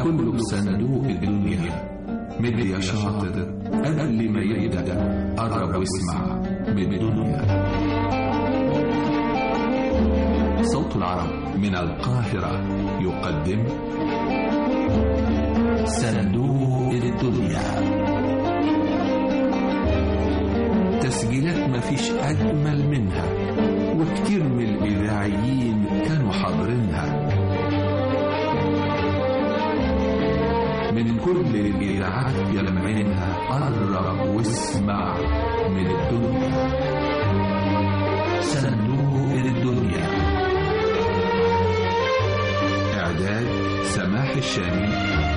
كله بصندوق الدنيا مد يا شاطر قبل ما يبدأ قرب واسمع من الدنيا صوت العرب من القاهرة يقدم صندوق الدنيا تسجيلات مفيش أجمل منها وكتير من الإذاعيين كانوا حاضرينها من كل الإذاعات يلمعينها قرب واسمع من الدنيا صندوق الدنيا إعداد سماح الشامي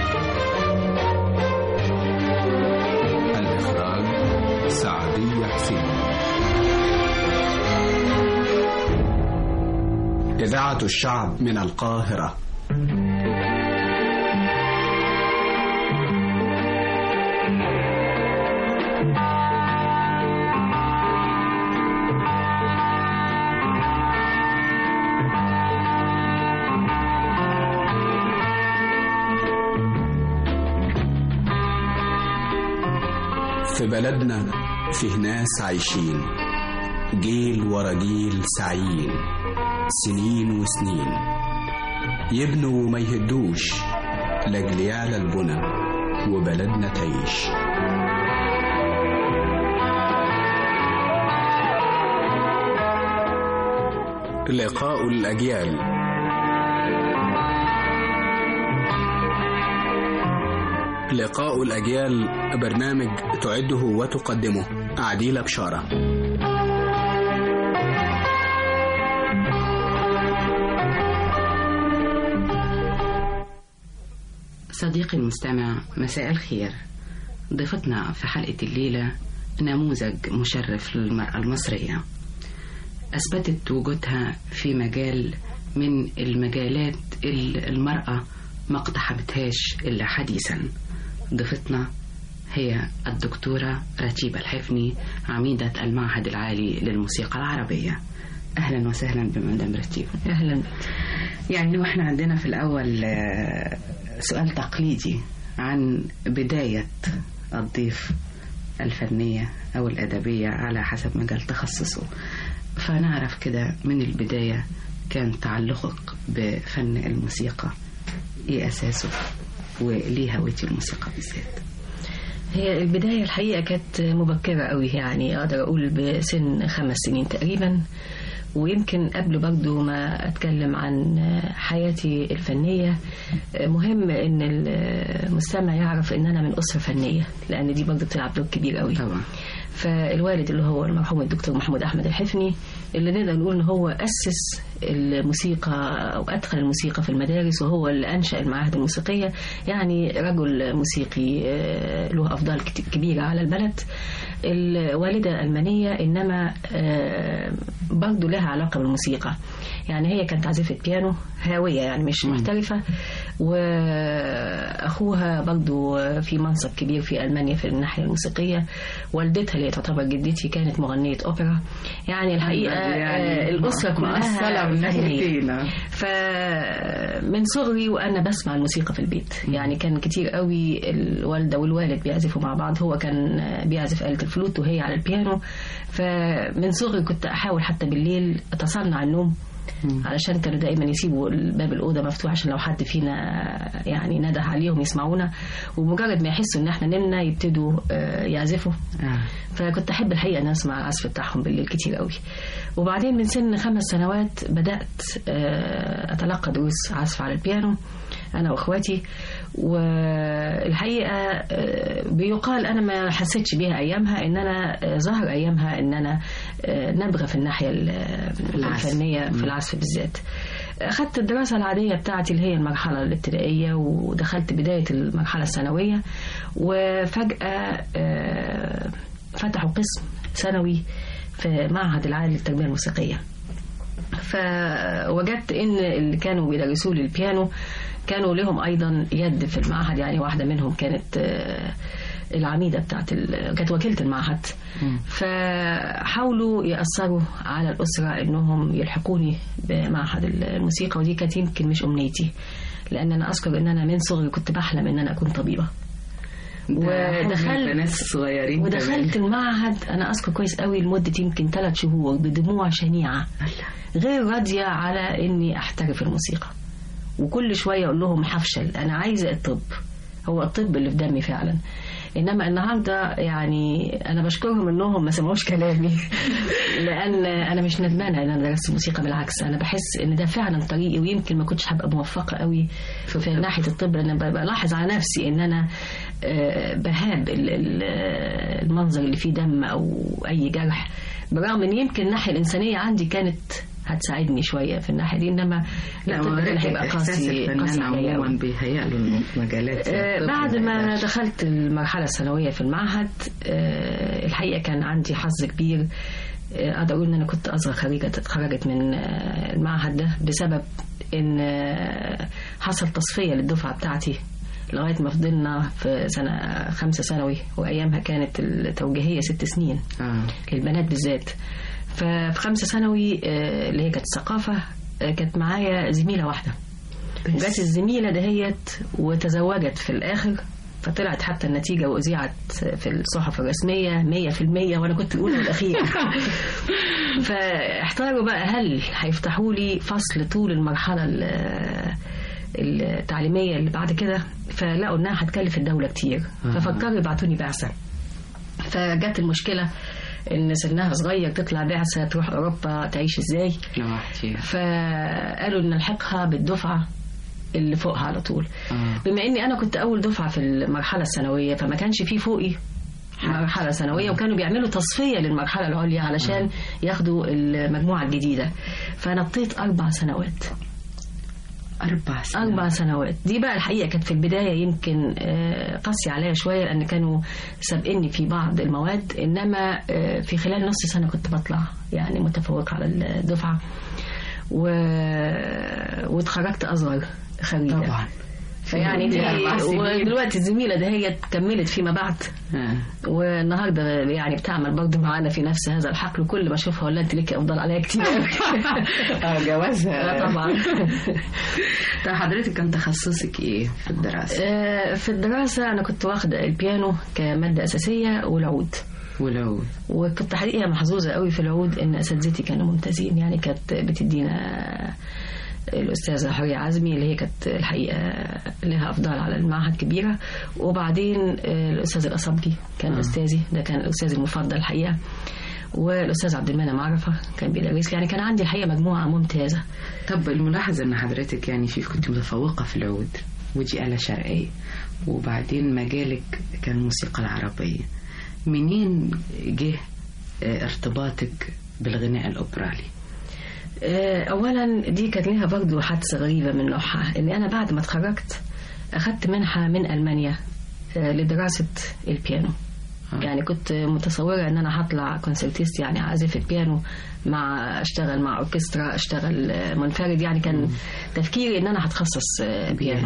الإخراج سعدية حسين إذاعة الشعب من القاهرة في بلدنا فيه ناس عايشين جيل ورا جيل سعيين سنين وسنين يبنوا وما يهدوش لاجل يعلى البنى وبلدنا تعيش لقاء الأجيال لقاء الأجيال برنامج تعده وتقدمه عديلة بشارة صديقي المستمع مساء الخير ضيفتنا في حلقة الليلة نموذج مشرف للمرأة المصرية أثبتت وجودها في مجال من المجالات اللي المرأة ما اقتحمتهاش إلا حديثا ضيفتنا هي الدكتورة رتيبة الحفني عميدة المعهد العالي للموسيقى العربية أهلا وسهلا بمدام رتيبة أهلا يعني واحنا عندنا في الأول آه، سؤال تقليدي عن بداية الضيف الفنية أو الأدبية على حسب مجال تخصصه فنعرف كده من البداية كان تعلقك بفن الموسيقى إيه أساسه وليه هويتي الموسيقى بالذات هي البداية الحقيقة كانت مبكرة قوي يعني أقدر أقول بسن خمس سنين تقريبا ويمكن قبل برضو ما أتكلم عن حياتي الفنية مهم إن المستمع يعرف إن أنا من أسرة فنية لأن دي برضو بتلعب دور كبير قوي طبعا فالوالد اللي هو المرحوم الدكتور محمود أحمد الحفني اللي نقدر نقول إن هو أسس الموسيقى أو أدخل الموسيقى في المدارس وهو اللي أنشأ المعاهد الموسيقية يعني رجل موسيقي آه، له أفضال كت- كبيرة على البلد الوالدة ألمانية إنما آه، برضه لها علاقة بالموسيقى يعني هي كانت عازفة بيانو هاوية يعني مش محترفة وأخوها برضه في منصب كبير في ألمانيا في الناحية الموسيقية والدتها اللي تعتبر جدتي كانت مغنية أوبرا يعني الحقيقة آه، الأسرة مؤثرة كلها من فنية. ناحيتين فمن صغري وانا بسمع الموسيقى في البيت يعني كان كتير قوي الوالده والوالد بيعزفوا مع بعض هو كان بيعزف آلة الفلوت وهي على البيانو فمن صغري كنت احاول حتى بالليل اتصنع النوم علشان كانوا دايما يسيبوا باب الاوضه مفتوح عشان لو حد فينا يعني نده عليهم يسمعونا ومجرد ما يحسوا ان احنا نمنا يبتدوا آه، يعزفوا آه. فكنت احب الحقيقه ان اسمع العزف بتاعهم بالليل كتير قوي وبعدين من سن خمس سنوات بدات آه، اتلقى دروس عزف على البيانو انا واخواتي والحقيقه آه، بيقال انا ما حسيتش بيها ايامها ان انا آه، ظهر ايامها ان انا آه، نابغه في الناحيه ال- العزف. الفنيه في العزف بالذات أخذت الدراسة العادية بتاعتي اللي هي المرحلة الابتدائية ودخلت بداية المرحلة الثانوية وفجأة آه، فتحوا قسم ثانوي في معهد العالي للتربية الموسيقية فوجدت ان اللي كانوا بيدرسوا لي البيانو كانوا لهم ايضا يد في المعهد يعني واحده منهم كانت آه، العميدة بتاعت ال... كانت وكيلة المعهد فحاولوا يأثروا على الأسرة إنهم يلحقوني بمعهد الموسيقى ودي كانت يمكن مش أمنيتي لأن أنا أذكر إن أنا من صغري كنت بحلم إن أنا أكون طبيبة ودخلت ناس صغيرين ودخلت المعهد انا اذكر كويس قوي لمده يمكن ثلاث شهور بدموع شنيعه غير راضيه على اني احترف الموسيقى وكل شويه اقول لهم هفشل انا عايزه الطب هو الطب اللي في دمي فعلا انما النهارده يعني انا بشكرهم انهم ما سمعوش كلامي لان انا مش ندمانه ان انا درست موسيقى بالعكس انا بحس ان ده فعلا طريقي ويمكن ما كنتش هبقى موفقه قوي في ناحيه الطب لان بلاحظ على نفسي ان انا بهاب المنظر اللي فيه دم او اي جرح برغم ان يمكن الناحيه الانسانيه عندي كانت هتساعدني شويه في الناحيه دي انما لا ما هيبقى قاسي قاسي عموما بيهيأ له المجالات آه بعد ما دخلت المرحله الثانويه في المعهد آه الحقيقه كان عندي حظ كبير آه اقدر اقول ان انا كنت اصغر خريجه اتخرجت من آه المعهد ده بسبب ان آه حصل تصفيه للدفعه بتاعتي لغايه ما فضلنا في سنه خمسه ثانوي وايامها كانت التوجيهيه ست سنين آه. للبنات بالذات ففي خمسة ثانوي اللي هي كانت الثقافة كانت معايا زميلة واحدة جت الزميلة دهيت وتزوجت في الآخر فطلعت حتى النتيجة وأذيعت في الصحف الرسمية مية في المية وأنا كنت الأولى والأخيرة فاحتاروا بقى هل هيفتحوا لي فصل طول المرحلة التعليمية اللي بعد كده فلقوا إنها هتكلف الدولة كتير ففكروا يبعتوني بعثة فجت المشكلة ان سنها صغير تطلع بعثه تروح اوروبا تعيش ازاي فقالوا ان نلحقها بالدفعه اللي فوقها على طول آه. بما اني انا كنت اول دفعه في المرحله الثانويه فما كانش في فوقي مرحلة ثانوية وكانوا بيعملوا تصفية للمرحلة العليا علشان ياخدوا المجموعة الجديدة فنطيت أربع سنوات أربع سنوات أربع سنوات دي بقى الحقيقة كانت في البداية يمكن قاسية عليا شوية لأن كانوا سابقني في بعض المواد إنما في خلال نص سنة كنت بطلع يعني متفوق على الدفعة و... واتخرجت أصغر خريجة طبعا فيعني دي ودلوقتي الزميله ده هي كملت فيما بعد آه. والنهارده يعني بتعمل برضه معانا في نفس هذا الحقل وكل ما اشوفها ولا انت ليكي افضل عليا كتير اه جوازها طبعا طب حضرتك كان تخصصك ايه في الدراسه؟ آه في الدراسه انا كنت واخده البيانو كماده اساسيه والعود والعود وكنت حقيقه محظوظه قوي في العود ان اساتذتي كانوا ممتازين يعني كانت بتدينا الأستاذة حورية عزمي اللي هي كانت الحقيقة لها أفضال على المعهد كبيرة وبعدين الأستاذ الأصبجي كان آه. أستاذي ده كان الأستاذ المفضل الحقيقة والأستاذ عبد المنعم عرفة كان بيدرس يعني كان عندي الحقيقة مجموعة ممتازة طب الملاحظ ان حضرتك يعني في كنت متفوقة في العود ودي آلة شرقية وبعدين مجالك كان الموسيقى العربية منين جه اه، ارتباطك بالغناء الأوبرالي؟ آه، اولا دي كانت ليها برضه حادثه غريبه من نوعها ان انا بعد ما اتخرجت اخدت منحه من المانيا آه، لدراسه البيانو آه. يعني كنت متصوره ان انا هطلع كونسرتيست يعني عازفه بيانو مع اشتغل مع اوركسترا اشتغل آه، منفرد يعني كان تفكيري ان انا هتخصص آه، بيانو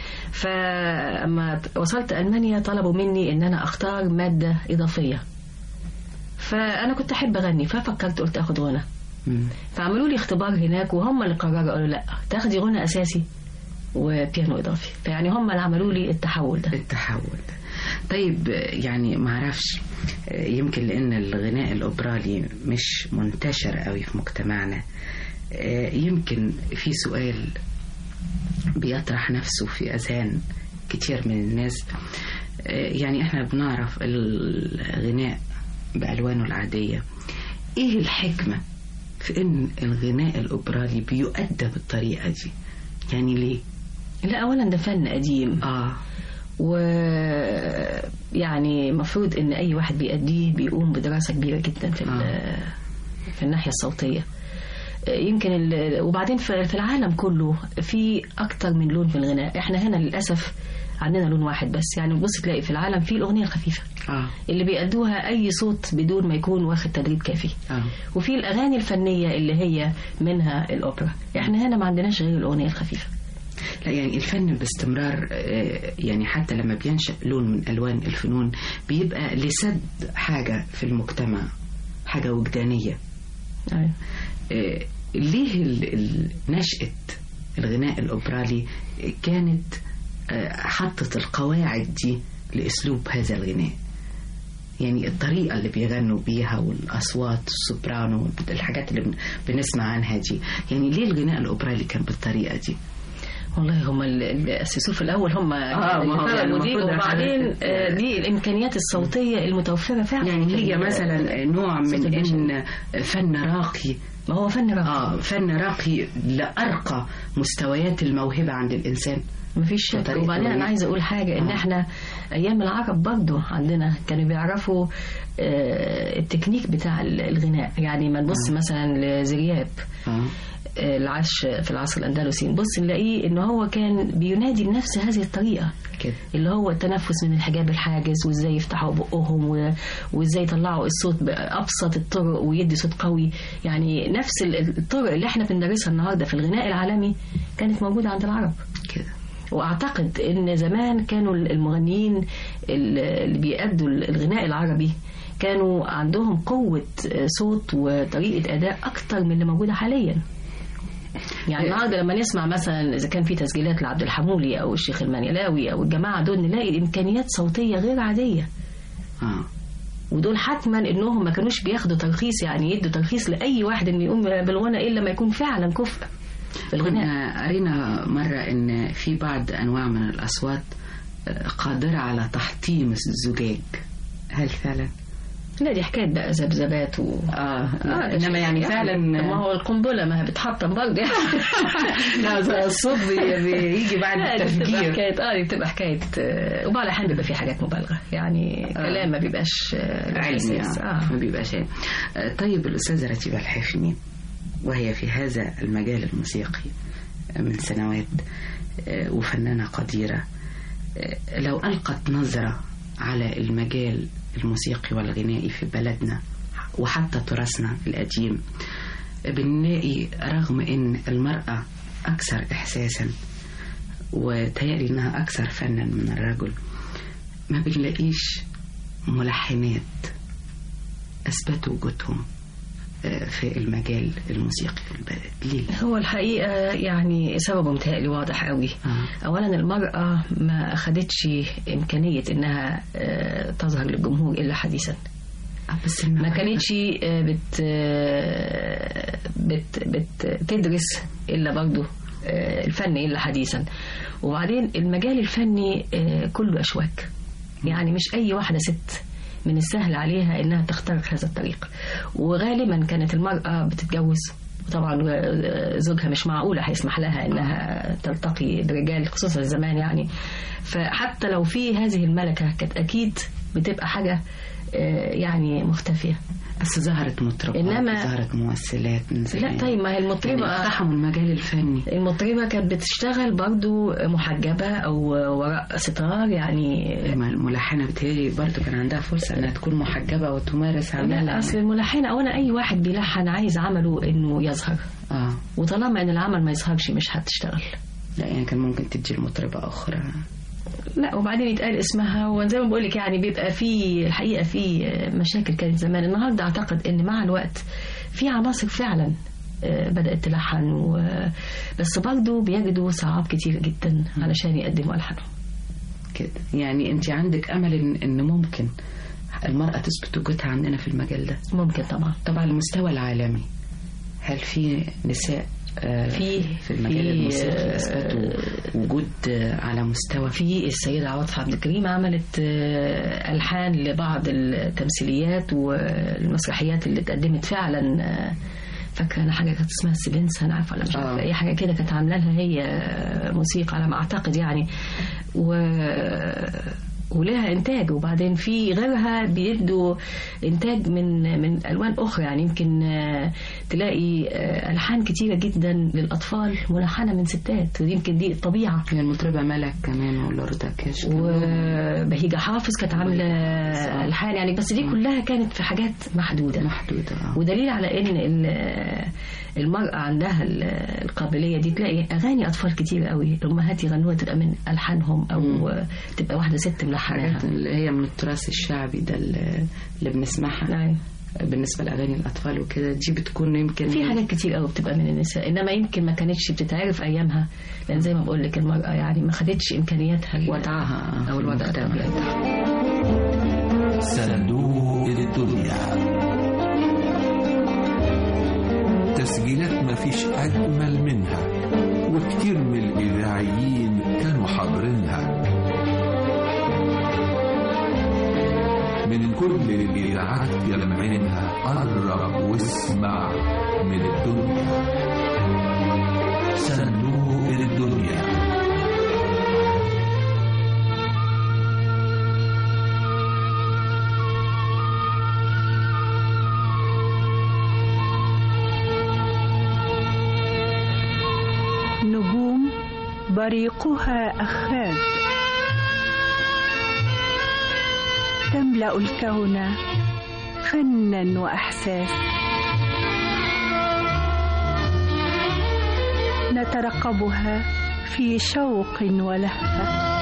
فلما وصلت المانيا طلبوا مني ان انا اختار ماده اضافيه فانا كنت احب اغني ففكرت قلت اخد غنى مم. فعملوا لي اختبار هناك وهم اللي قرروا قالوا لا تاخدي غنى اساسي وبيانو اضافي فيعني هم اللي عملوا لي التحول ده التحول ده. طيب يعني ما اعرفش يمكن لان الغناء الاوبرالي مش منتشر قوي في مجتمعنا يمكن في سؤال بيطرح نفسه في اذهان كتير من الناس يعني احنا بنعرف الغناء بالوانه العاديه ايه الحكمه في ان الغناء الاوبرالي بيؤدى بالطريقه دي يعني ليه لا اولا ده فن قديم اه و يعني المفروض ان اي واحد بيأديه بيقوم بدراسه كبيره جدا في ال- في الناحيه الصوتيه يمكن ال- وبعدين في في العالم كله في اكتر من لون في الغناء احنا هنا للاسف عندنا لون واحد بس يعني بص تلاقي في العالم في الاغنيه الخفيفه اه اللي بيأدوها اي صوت بدون ما يكون واخد تدريب كافي اه وفي الاغاني الفنيه اللي هي منها الاوبرا احنا هنا ما عندناش غير الاغنيه الخفيفه لا يعني الفن باستمرار آه، يعني حتى لما بينشأ لون من ألوان الفنون بيبقى لسد حاجة في المجتمع حاجة وجدانية أيوة. آه، ليه ال- ال- نشأة الغناء الأوبرالي كانت آه، حطت القواعد دي لأسلوب هذا الغناء يعني الطريقة اللي بيغنوا بيها والأصوات السوبرانو الحاجات اللي بن- بنسمع عنها دي يعني ليه الغناء الأوبرالي كان بالطريقة دي والله هم اللي اللي أسسوه في الأول هم آه، ما هو اللي يعني طلبوا دي المفروض وبعدين حضرتك- آه، دي الإمكانيات الصوتية المتوفرة فعلا يعني هي مثلا نوع صوت من البشر. إن فن راقي ما هو فن راقي آه فن راقي لأرقى مستويات الموهبة عند الإنسان مفيش شك بطريقة وبعدين الغناء. انا عايزه اقول حاجه ان آه. احنا ايام العرب برضو عندنا كانوا بيعرفوا آه، التكنيك بتاع ال- الغناء يعني ما نبص مثلا لزرياب آه. آه، العش في العصر الاندلسي نبص نلاقيه ان هو كان بينادي بنفس هذه الطريقه كده اللي هو التنفس من الحجاب الحاجز وازاي يفتحوا بقهم و- وازاي يطلعوا الصوت بابسط الطرق ويدي صوت قوي يعني نفس ال- الطرق اللي احنا بندرسها النهارده في الغناء العالمي كانت موجوده عند العرب كده واعتقد ان زمان كانوا المغنيين اللي بيأدوا الغناء العربي كانوا عندهم قوة صوت وطريقة أداء أكتر من اللي موجودة حاليا يعني النهارده لما نسمع مثلا إذا كان في تسجيلات لعبد الحمولي أو الشيخ المنيلاوي أو الجماعة دول نلاقي إمكانيات صوتية غير عادية آه. ودول حتما انهم ما كانوش بياخدوا ترخيص يعني يدوا ترخيص لاي واحد انه يقوم بالغنى الا ما يكون فعلا كفء في الغناء كنا قرينا مرة إن في بعض أنواع من الأصوات آه، قادرة على تحطيم الزجاج هل فعلا؟ لا دي حكايه بقى ذبذبات و آه, آه، إنما يعني فعلا ما هو القنبله ما هي بتحطم برضه يعني لا ده الصوت بي- بيجي بعد لا، دي بتبقى التفجير حكايه اه دي بتبقى حكايه آه، وبعض الاحيان بيبقى في حاجات مبالغه يعني كلام ما بيبقاش آه، له علمي أساس. آه. اه ما بيبقاش علم. آه، طيب الأستاذة رتيبة الحفني وهي في هذا المجال الموسيقي من سنوات آه، وفنانة قديرة آه، لو ألقت نظرة على المجال الموسيقي والغنائي في بلدنا وحتى تراثنا القديم بنلاقي رغم ان المرأة أكثر إحساسا وتهيألي إنها أكثر فنا من الرجل ما بنلاقيش ملحنات أثبتوا وجودهم آه، في المجال الموسيقي في البلد ليه؟ هو الحقيقه يعني سببه متهيألي واضح قوي آه. اولا المراه ما اخدتش امكانيه انها آه، تظهر للجمهور الا حديثا آه، بس ما الموهبة- كانتش آه، بت آه، بت بتدرس الا برضه آه، الفن الا حديثا وبعدين المجال الفني آه، كله اشواك يعني مش اي واحده ست من السهل عليها انها تخترق هذا الطريق وغالبا كانت المراه بتتجوز وطبعا آه، زوجها مش معقوله هيسمح لها انها تلتقي برجال خصوصا زمان يعني فحتى لو في هذه الملكه كانت اكيد بتبقى حاجه آه، يعني مختفيه بس ظهرت مطربات إنما- ظهرت ممثلات من زمان لا طيب ما هي يعني المطربه اقتحموا المجال الفني المطربه كانت بتشتغل برضو محجبه او وراء ستار يعني لما الملحنة بتهيألي برضه كان عندها فرصة إنها تكون محجبة وتمارس لا عملها اصل الملحنه اولا اي واحد بيلحن عايز عمله انه يظهر آه وطالما ان العمل ما يظهرش مش هتشتغل لا يعني كان ممكن تدي المطربة أخرى لا وبعدين يتقال اسمها وزي ما بقول لك يعني بيبقى في الحقيقه في مشاكل كانت زمان النهارده اعتقد ان مع الوقت في عناصر فعلا آه، بدات تلحن و... بس برضه بيجدوا صعاب كتير جدا علشان يقدموا الحانهم كده يعني أنت عندك أمل إن, إن ممكن المرأة تثبت وجودها عندنا في المجال ده ممكن طبعا طبعا على المستوى العالمي هل في نساء آه، في- في المجال في، الموسيقي آه، اثبتوا وجود آه، على مستوى في السيدة عواطف عبد الكريم عملت آه، ألحان لبعض التمثيليات والمسرحيات اللي اتقدمت فعلا آه، فاكرة أنا حاجة كانت اسمها السبنس أنا عارفة ولا مش عارفة آه. أي حاجة كده كانت عاملة لها هي آه، موسيقى على ما أعتقد يعني و ولها انتاج وبعدين في غيرها بيدوا انتاج من من الوان اخرى يعني يمكن آه، تلاقي آه، الحان كتيره جدا للاطفال ملحنه من ستات يمكن دي الطبيعه هي المطربة ملك كمان ولوردا كاش كانوا وبهيجة حافظ كانت عامله الحان يعني بس دي كلها كانت في حاجات محدوده محدودة آه. ودليل على ان ال- المرأة عندها ال- القابلية دي تلاقي أغاني أطفال كتير قوي الأمهات يغنوها تبقى من ألحانهم أو تبقى واحدة ست ملحناها حاجات اللي هي من التراث الشعبي ده اللي اللي بنسمعها أيوة. بالنسبة لأغاني الأطفال وكده دي بتكون يمكن في حاجات كتير قوي بتبقى من النساء انما يمكن ما كانتش بتتعرف ايامها لان زي ما بقول لك المراه يعني ما خدتش امكانياتها ال- وضعها او الوضع في ده المجتمع. صندوق الدنيا تسجيلات مفيش أجمل منها وكتير من الإذاعيين كانوا حاضرينها من كل الإذاعات يلمعينها قرب واسمع من الدنيا صندوق الدنيا نجوم بريقها أخاد تملأ الكون فنا وإحساس نترقبها في شوق ولهفة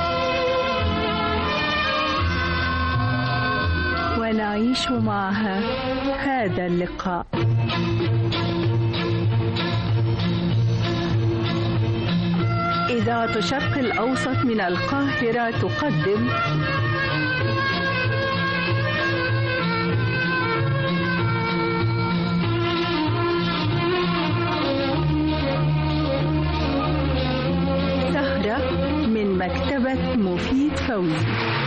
ونعيش معها هذا اللقاء إذاعة شرق الأوسط من القاهرة تقدم سهرة من مكتبة مفيد فوزي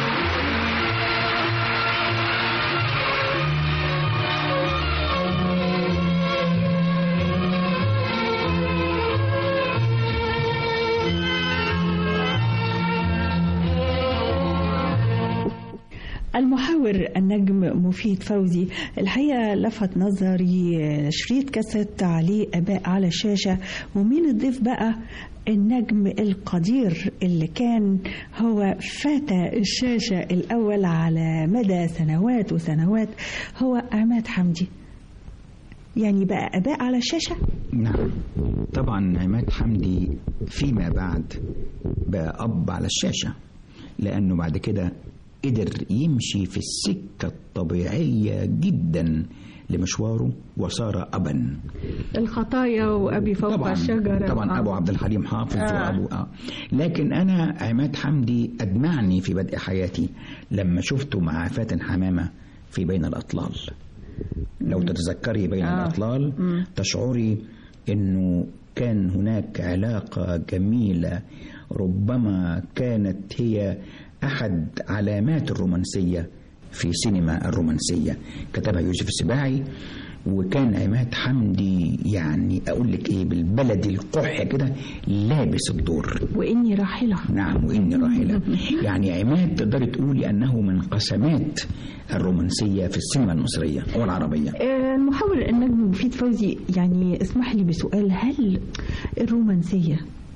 المحاور النجم مفيد فوزي الحقيقة لفت نظري شريط كاسيت عليه أباء على الشاشة ومين الضيف بقى النجم القدير اللي كان هو فتى الشاشة الأول على مدى سنوات وسنوات هو عماد حمدي يعني بقى أباء على الشاشة نعم طبعا عماد حمدي فيما بعد بقى أب على الشاشة لأنه بعد كده قدر يمشي في السكة الطبيعية جدا لمشواره وصار أبا الخطايا وأبي فوق طبعا الشجرة طبعا آه. أبو عبد الحليم حافظ آه. وأبو آه. لكن أنا عماد حمدي أدمعني في بدء حياتي لما شفته مع فاتن حمامة في بين الأطلال لو تتذكري بين آه. الأطلال تشعري أنه كان هناك علاقة جميلة ربما كانت هي أحد علامات الرومانسية في سينما الرومانسية كتبها يوسف السباعي وكان عماد حمدي يعني أقول لك إيه بالبلدي القح كده لابس الدور وإني راحلة نعم وإني راحلة يعني عماد تقدر تقولي أنه من قسمات الرومانسية في السينما المصرية والعربية آه، المحاور النجم مفيد فوزي يعني اسمح لي بسؤال هل الرومانسية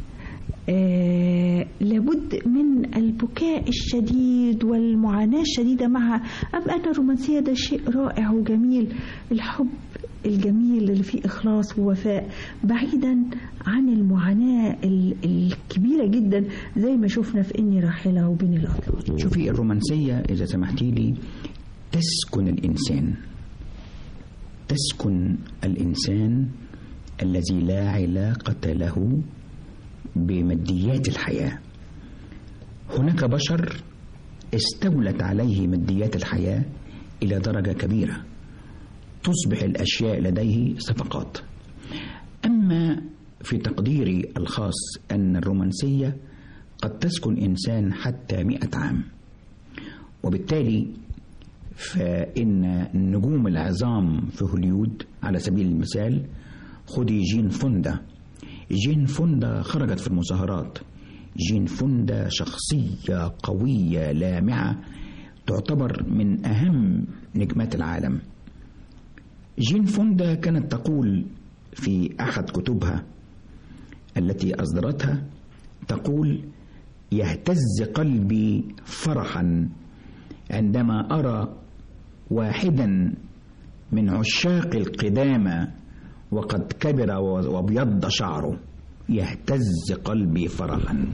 آه لابد من البكاء الشديد والمعاناة الشديدة معها أم أن الرومانسية ده شيء رائع وجميل الحب الجميل اللي فيه إخلاص ووفاء بعيدا عن المعاناة ال- الكبيرة جدا زي ما شفنا في إني راحلة وبين الأطلال شوفي الرومانسية إذا سمحتي لي تسكن الإنسان تسكن الإنسان الذي لا علاقة له بماديات الحياة هناك بشر استولت عليه ماديات الحياة إلى درجة كبيرة تصبح الأشياء لديه صفقات أما في تقديري الخاص أن الرومانسية قد تسكن إنسان حتى مئة عام وبالتالي فإن النجوم العظام في هوليود على سبيل المثال خدي جين فوندا جين فوندا خرجت في المظاهرات جين فوندا شخصية قوية لامعة تعتبر من أهم نجمات العالم جين فوندا كانت تقول في أحد كتبها التي أصدرتها تقول يهتز قلبي فرحا عندما أرى واحدا من عشاق القدامى وقد كبر وابيض شعره يهتز قلبي فرحا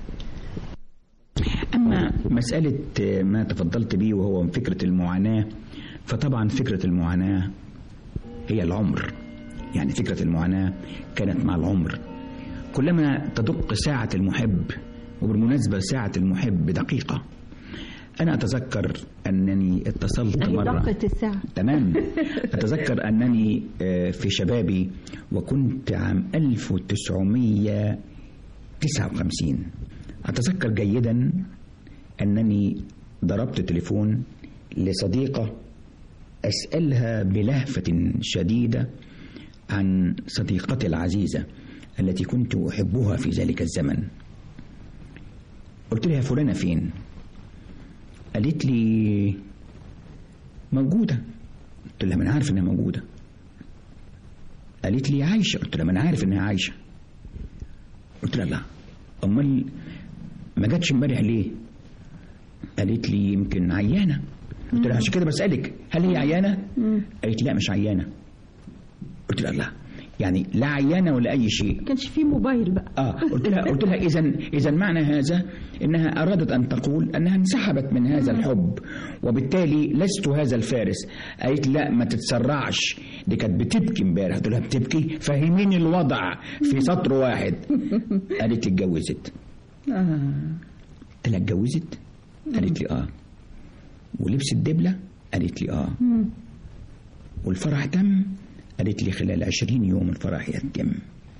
أما مسألة ما تفضلت به وهو فكرة المعاناة فطبعا فكرة المعاناة هي العمر يعني فكرة المعاناة كانت مع العمر كلما تدق ساعة المحب وبالمناسبة ساعة المحب دقيقة أنا أتذكر أنني اتصلت أي مرة دقة الساعة تمام أتذكر أنني آه، في شبابي وكنت عام 1959 أتذكر جيدا أنني ضربت تليفون لصديقة أسألها بلهفة شديدة عن صديقتي العزيزة التي كنت أحبها في ذلك الزمن قلت لها فلانة فين قالت لي موجودة قلت لها ما أنا عارف إنها موجودة قالت لي عايشة قلت لها ما أنا عارف إنها عايشة قلت لها لا أمال ما جاتش امبارح ليه قالت لي يمكن عيانة قلت لها عشان كده بسألك هل هي عيانة قالت لي لا مش عيانة قلت لها لا يعني لا عيانة ولا أي شيء كانش فيه موبايل بقى اه قلت لها قلت لها اذا اذا معنى هذا انها ارادت ان تقول انها انسحبت من هذا الحب وبالتالي لست هذا الفارس قالت لا ما تتسرعش دي كانت بتبكي امبارح قلت لها بتبكي فهميني الوضع في سطر واحد قالت لي اتجوزت قلت لها اتجوزت قالت لي اه ولبست دبله قالت لي اه والفرح تم قالت لي خلال عشرين يوم الفرح يتم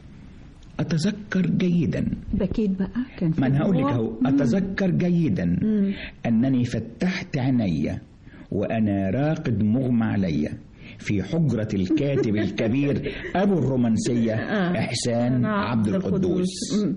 أتذكر جيدا بكيت بقى كان في ما أنا هقول لك دموع. أهو أتذكر جيدا أنني فتحت عيني وأنا راقد مغمى علي في حجرة الكاتب الكبير أبو الرومانسية إحسان أنا عبد القدوس مم.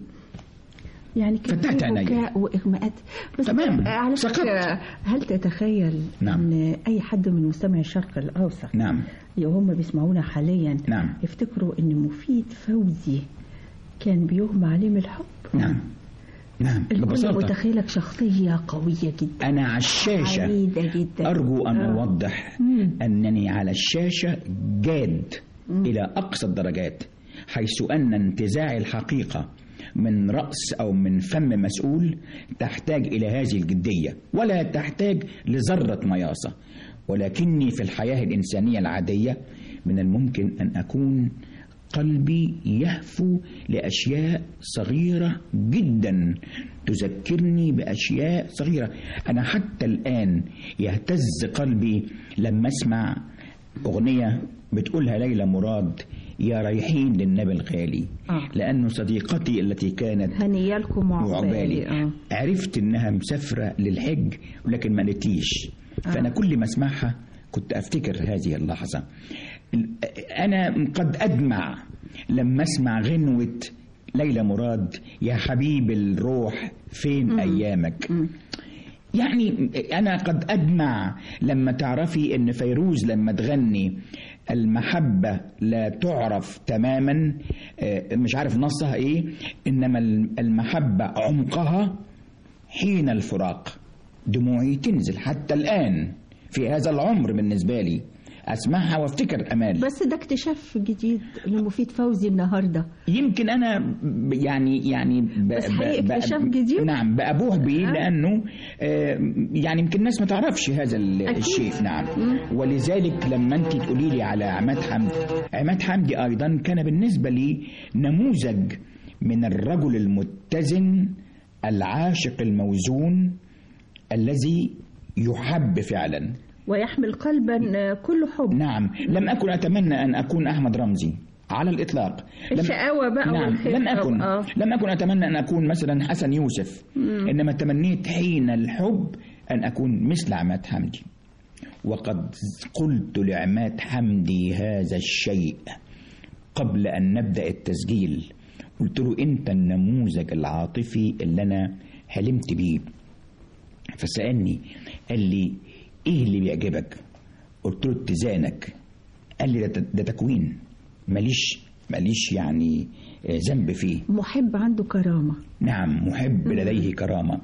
يعني كان فتحت في عينيا. بكاء واغماءات بس تمام. على سقطت. فكره هل تتخيل نعم. ان اي حد من مستمعي الشرق الاوسط نعم اللي هم بيسمعونا حاليا نعم. يفتكروا ان مفيد فوزي كان بيغمى عليه من الحب نعم نعم الكل ببساطة متخيلك شخصيه قويه جدا أنا على الشاشة عنيده جدا أرجو أن آه. أوضح مم. أنني على الشاشة جاد إلى أقصى الدرجات حيث أن انتزاع الحقيقة من رأس أو من فم مسؤول تحتاج إلى هذه الجدية ولا تحتاج لذرة مياصة ولكني في الحياة الإنسانية العادية من الممكن أن أكون قلبي يهفو لأشياء صغيرة جدا تذكرني بأشياء صغيرة أنا حتى الآن يهتز قلبي لما أسمع أغنية بتقولها ليلى مراد يا رايحين للنبي الغالي آه. لأنه صديقتي التي كانت هنيالكم وعقبالي وعبالي آه. عرفت انها مسافره للحج ولكن ما قالتليش فانا كل ما اسمعها كنت افتكر هذه اللحظه ال- انا قد ادمع لما اسمع غنوه ليلى مراد يا حبيب الروح فين ايامك يعني أنا قد أدمع لما تعرفي إن فيروز لما تغني المحبة لا تعرف تماما آه، مش عارف نصها إيه إنما المحبة عمقها حين الفراق دموعي تنزل حتى الآن في هذا العمر بالنسبة لي أسمعها وافتكر أمال بس ده اكتشاف جديد لمفيد فوزي النهارده يمكن انا ب- يعني يعني ب بس حقيقي ب- ب- اكتشاف جديد؟ نعم بأبوه بيه لانه آه، يعني يمكن الناس ما تعرفش هذا ال- أكيد. الشيء نعم ولذلك لما انت تقولي لي على عماد حمدي عماد حمدي ايضا كان بالنسبه لي نموذج من الرجل المتزن العاشق الموزون الذي يحب فعلا ويحمل قلبا كله حب نعم لم أكن أتمنى أن أكون أحمد رمزي على الإطلاق لم- الشقاوة بقى نعم والخفة لم أكن آه. لم أكن أتمنى أن أكون مثلا حسن يوسف إنما تمنيت حين الحب أن أكون مثل عماد حمدي وقد قلت لعماد حمدي هذا الشيء قبل أن نبدأ التسجيل قلت له انت النموذج العاطفي اللي انا حلمت بيه فسالني قال لي ايه اللي بيعجبك قلت له اتزانك قال لي ده, ده تكوين ماليش ماليش يعني آه، ذنب فيه محب عنده كرامة نعم محب لديه كرامة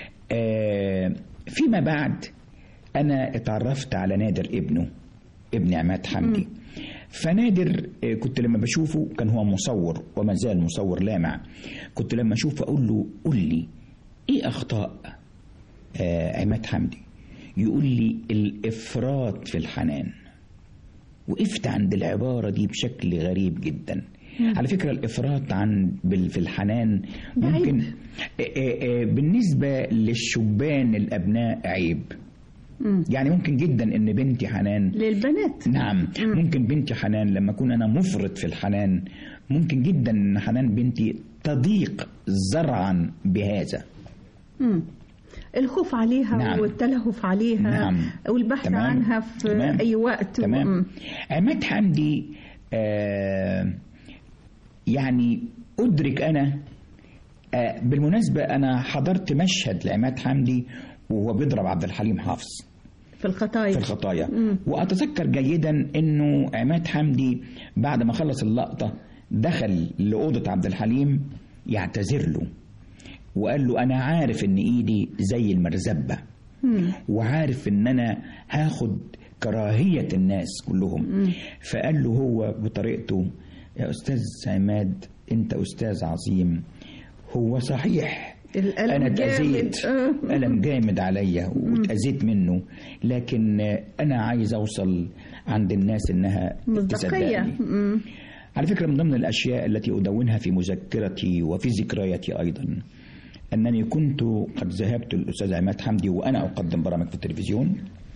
آه فيما بعد أنا اتعرفت على نادر ابنه ابن عماد حمدي فنادر آه، كنت لما بشوفه كان هو مصور وما زال مصور لامع كنت لما أشوفه أقول له قول لي إيه أخطاء آه عماد حمدي يقول لي الإفراط في الحنان وقفت عند العبارة دي بشكل غريب جدا على فكرة الإفراط عن بال- في الحنان ممكن آه، آه، آه، بالنسبة للشبان الأبناء عيب يعني ممكن جدا ان بنتي حنان للبنات نعم ممكن بنتي حنان لما اكون انا مفرط في الحنان ممكن جدا ان حنان بنتي تضيق زرعا بهذا مم. الخوف عليها نعم. والتلهف عليها نعم. والبحث تمام. عنها في تمام. أي وقت تمام مم. عماد حمدي آه يعني أدرك أنا آه بالمناسبة أنا حضرت مشهد لعماد حمدي وهو بيضرب عبد الحليم حافظ في الخطايا في الخطايا وأتذكر جيدا أنه عماد حمدي بعد ما خلص اللقطة دخل لأوضة عبد الحليم يعتذر له وقال له أنا عارف إن إيدي زي المرزبة وعارف إن أنا هاخد كراهية الناس كلهم فقال له هو بطريقته يا أستاذ عماد أنت أستاذ عظيم هو صحيح الألم أنا جامد. اتأذيت آه. ألم جامد عليا واتأذيت منه لكن أنا عايز أوصل عند الناس إنها مصداقية تصدقني مم. على فكرة من ضمن الأشياء التي أدونها في مذكرتي وفي ذكرياتي أيضا أنني كنت قد ذهبت للأستاذ عماد حمدي وأنا أقدم برامج في التلفزيون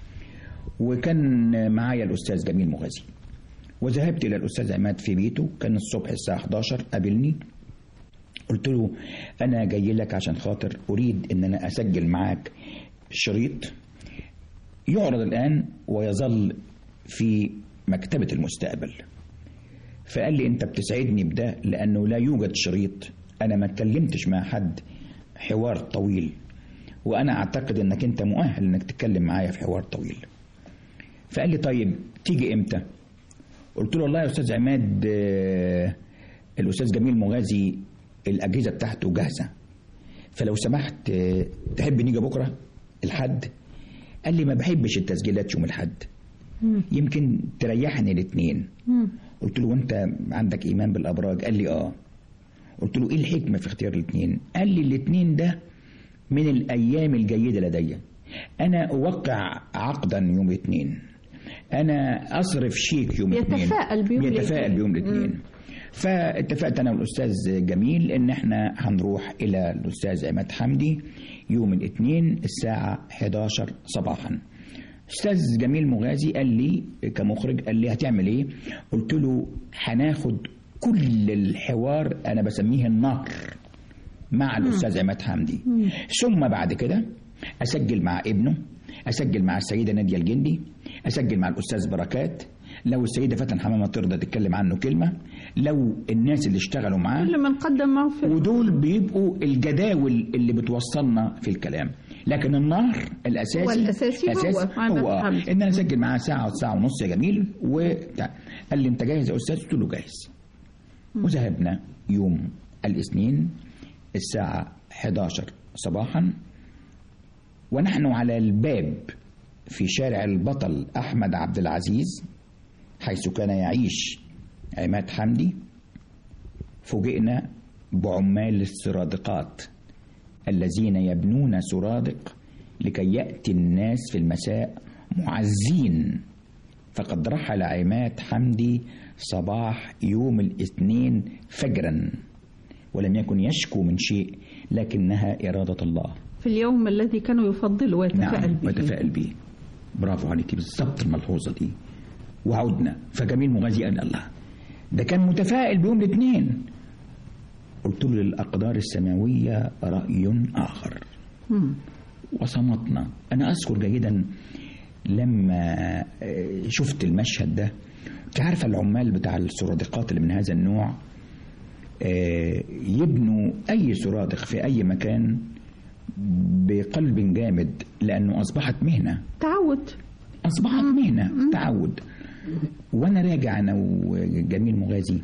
وكان معايا الأستاذ جميل مغازي وذهبت إلى الأستاذ عماد في بيته كان الصبح الساعة 11 قابلني قلت له أنا جاي لك عشان خاطر أريد أن أنا أسجل معاك شريط يعرض الآن ويظل في مكتبة المستقبل فقال لي انت بتسعدني بده لانه لا يوجد شريط انا ما اتكلمتش مع حد حوار طويل وانا اعتقد انك انت مؤهل انك تتكلم معايا في حوار طويل فقال لي طيب تيجي امتى قلت له والله يا استاذ عماد آه، الاستاذ جميل مغازي الاجهزه بتاعته جاهزه فلو سمحت آه، تحب نيجي بكره الحد قال لي ما بحبش التسجيلات يوم الحد يمكن تريحني الاثنين قلت له وانت عندك ايمان بالابراج قال لي اه قلت له ايه الحكمه في اختيار الاثنين قال لي الاثنين ده من الايام الجيده لدي انا اوقع عقدا يوم الاثنين انا اصرف شيك يوم الاثنين يتفائل بيوم يتفائل الاثنين. بيوم الاثنين فاتفقت انا والاستاذ جميل ان احنا هنروح الى الاستاذ عماد حمدي يوم الاثنين الساعه 11 صباحا استاذ جميل مغازي قال لي كمخرج قال لي هتعمل ايه قلت له هناخد كل الحوار انا بسميه النهر مع الاستاذ عماد حمدي ثم بعد كده اسجل مع ابنه اسجل مع السيده ناديه الجندي اسجل مع الاستاذ بركات لو السيده فتن حمامه ترضى تتكلم عنه كلمه لو الناس اللي اشتغلوا معاه كل من قدم معه في ودول بيبقوا الجداول اللي بتوصلنا في الكلام لكن النهر الاساسي والأساسي هو أساس عماد هو حمدي. ان انا اسجل معاه ساعه وساعه ونص يا جميل وقال لي انت جاهز يا استاذ قلت له جاهز وذهبنا يوم الاثنين الساعه 11 صباحا ونحن على الباب في شارع البطل احمد عبد العزيز حيث كان يعيش عماد حمدي فوجئنا بعمال السرادقات الذين يبنون سرادق لكي يأتي الناس في المساء معزين فقد رحل عماد حمدي صباح يوم الاثنين فجرا ولم يكن يشكو من شيء لكنها إرادة الله في اليوم الذي كانوا يفضلوا ويتفائل نعم به وتفائل به برافو عليكي بالظبط الملحوظة دي وعدنا فجميل مغازي قال الله ده كان متفائل بيوم الاثنين قلت له للأقدار السماوية رأي آخر وصمتنا أنا أذكر جيدا لما آه، شفت المشهد ده انت عارفة العمال بتاع السرادقات اللي من هذا النوع آه، يبنوا أي سرادق في أي مكان بقلب جامد لأنه أصبحت مهنة تعود أصبحت مهنة تعود وأنا راجع أنا وجميل مغازي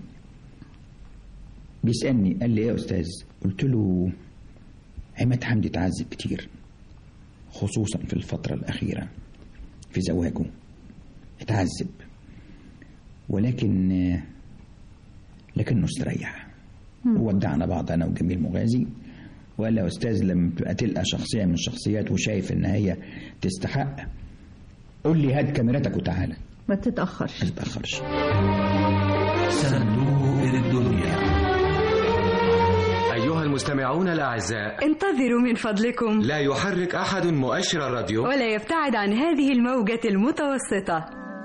بيسألني قال لي إيه يا أستاذ قلت له عماد حمدي اتعذب كتير خصوصا في الفترة الأخيرة في زواجه اتعذب ولكن لكنه استريح وودعنا بعض أنا وجميل مغازي وقال لي يا أستاذ لما تبقى تلقى شخصية من الشخصيات وشايف إن هي تستحق قول لي هات كاميرتك وتعالى ما تتأخرش ما تتأخرش صندوق الدنيا أيها المستمعون الأعزاء انتظروا من فضلكم لا يحرك أحد مؤشر الراديو ولا يبتعد عن هذه الموجة المتوسطة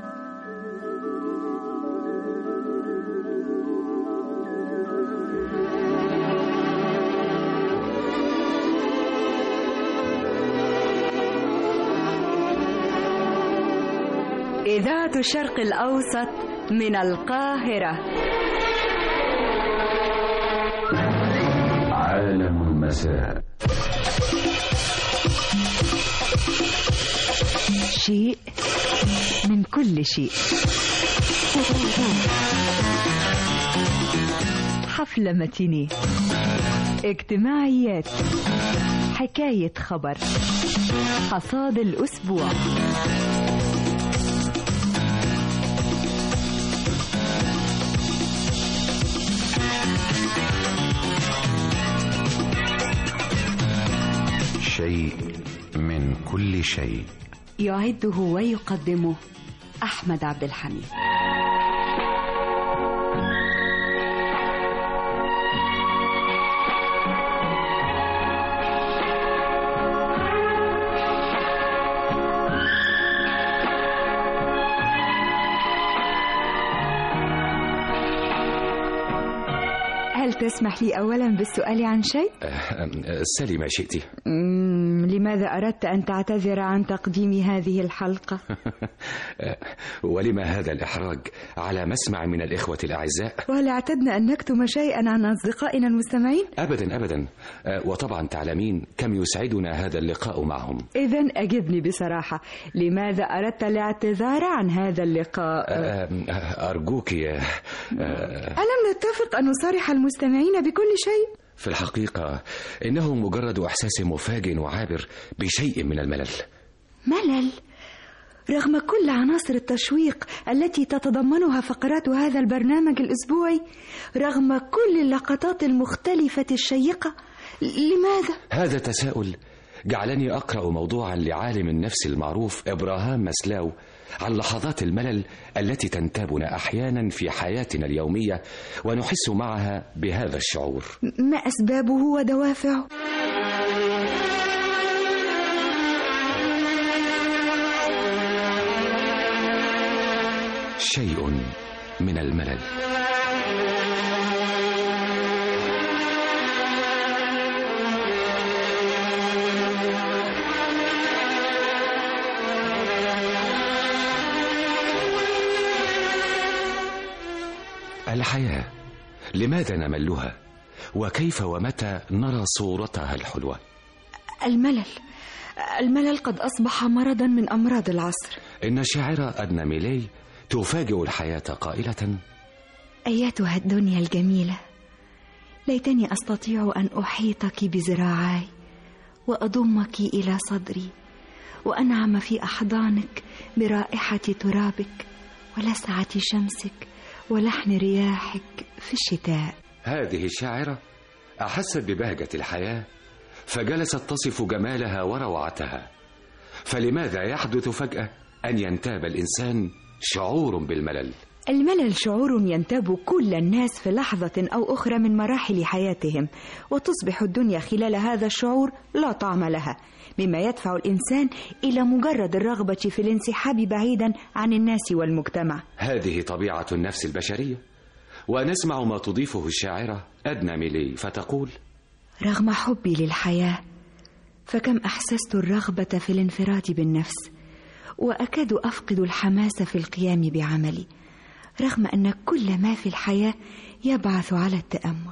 إذاعة الشرق الأوسط من القاهرة عالم المساء شيء من كل شيء حفلة متينة اجتماعيات حكاية خبر حصاد الأسبوع شيء من كل شيء يعده ويقدمه أحمد عبد الحميد هل تسمح لي أولا بالسؤال عن شيء؟ سلي ما شئت مم، لماذا أردت أن تعتذر عن تقديم هذه الحلقة؟ ولما هذا الإحراج على مسمع من الإخوة الأعزاء وهل اعتدنا أن نكتم شيئا عن أصدقائنا المستمعين؟ أبدا أبدا آه، وطبعا تعلمين كم يسعدنا هذا اللقاء معهم إذا أجبني بصراحة لماذا أردت الاعتذار عن هذا اللقاء؟ آه، آه، أرجوك يا آه، ألم نتفق أن نصارح المستمعين بكل شيء؟ في الحقيقة إنه مجرد إحساس مفاجئ وعابر بشيء من الملل ملل رغم كل عناصر التشويق التي تتضمنها فقرات هذا البرنامج الأسبوعي رغم كل اللقطات المختلفة الشيقة لماذا؟ هذا التساؤل جعلني أقرأ موضوعا لعالم النفس المعروف إبراهام مسلاو عن لحظات الملل التي تنتابنا أحيانا في حياتنا اليومية ونحس معها بهذا الشعور ما أسبابه ودوافعه؟ شيء من الملل الحياة لماذا نملها وكيف ومتى نرى صورتها الحلوة الملل الملل قد أصبح مرضا من أمراض العصر إن الشاعرة أدنى ميلي تفاجئ الحياة قائلة أيتها الدنيا الجميلة ليتني أستطيع أن أحيطك بذراعاي وأضمك إلى صدري وأنعم في أحضانك برائحة ترابك ولسعة شمسك ولحن رياحك في الشتاء هذه الشاعرة أحست ببهجة الحياة فجلست تصف جمالها وروعتها فلماذا يحدث فجأة أن ينتاب الإنسان شعور بالملل الملل شعور ينتاب كل الناس في لحظة أو أخرى من مراحل حياتهم وتصبح الدنيا خلال هذا الشعور لا طعم لها مما يدفع الإنسان إلى مجرد الرغبة في الانسحاب بعيدا عن الناس والمجتمع هذه طبيعة النفس البشرية ونسمع ما تضيفه الشاعرة أدنى ميلي فتقول رغم حبي للحياة فكم أحسست الرغبة في الانفراد بالنفس وأكاد أفقد الحماس في القيام بعملي رغم أن كل ما في الحياة يبعث على التأمل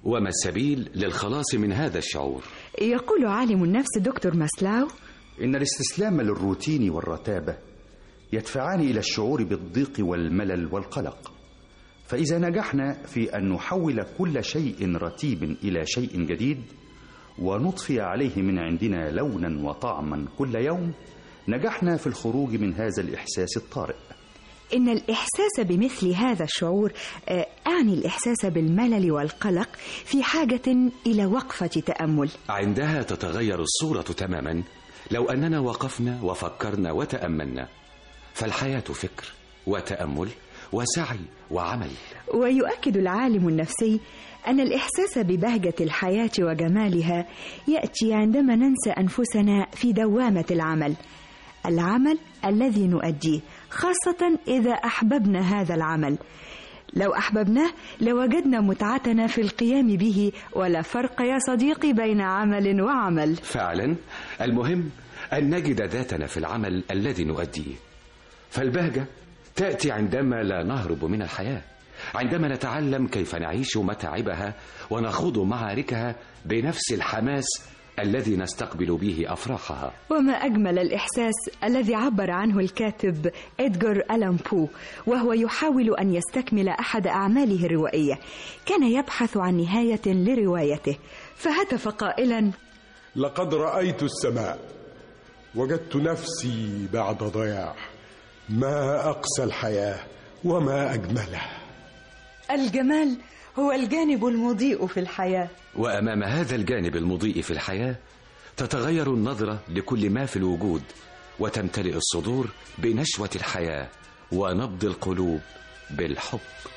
وما السبيل للخلاص من هذا الشعور يقول عالم النفس دكتور ماسلاو إن الاستسلام للروتين والرتابة يدفعان إلى الشعور بالضيق والملل والقلق فإذا نجحنا في أن نحول كل شيء رتيب إلى شيء جديد ونضفي عليه من عندنا لونا وطعما كل يوم نجحنا في الخروج من هذا الإحساس الطارئ إن الإحساس بمثل هذا الشعور آه، أعني الإحساس بالملل والقلق في حاجة إلى وقفة تأمل عندها تتغير الصورة تماما لو أننا وقفنا وفكرنا وتأملنا فالحياة فكر وتأمل وسعي وعمل ويؤكد العالم النفسي أن الإحساس ببهجة الحياة وجمالها يأتي عندما ننسى أنفسنا في دوامة العمل العمل الذي نؤديه خاصة إذا أحببنا هذا العمل لو أحببناه لوجدنا متعتنا في القيام به ولا فرق يا صديقي بين عمل وعمل فعلا المهم أن نجد ذاتنا في العمل الذي نؤديه فالبهجة تأتي عندما لا نهرب من الحياة عندما نتعلم كيف نعيش متاعبها ونخوض معاركها بنفس الحماس الذي نستقبل به أفراحها وما أجمل الإحساس الذي عبر عنه الكاتب إدغار ألان بو وهو يحاول أن يستكمل أحد أعماله الروائية كان يبحث عن نهاية لروايته فهتف قائلا لقد رأيت السماء وجدت نفسي بعد ضياع ما أقسى الحياة وما أجملها الجمال هو الجانب المضيء في الحياة وأمام هذا الجانب المضيء في الحياة تتغير النظرة لكل ما في الوجود وتمتلئ الصدور بنشوة الحياة ونبض القلوب بالحب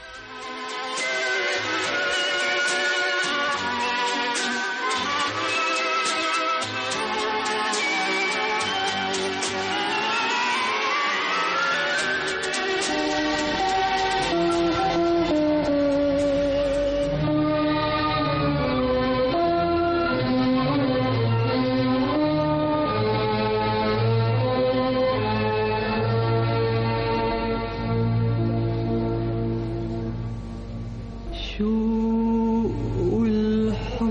شوق الحب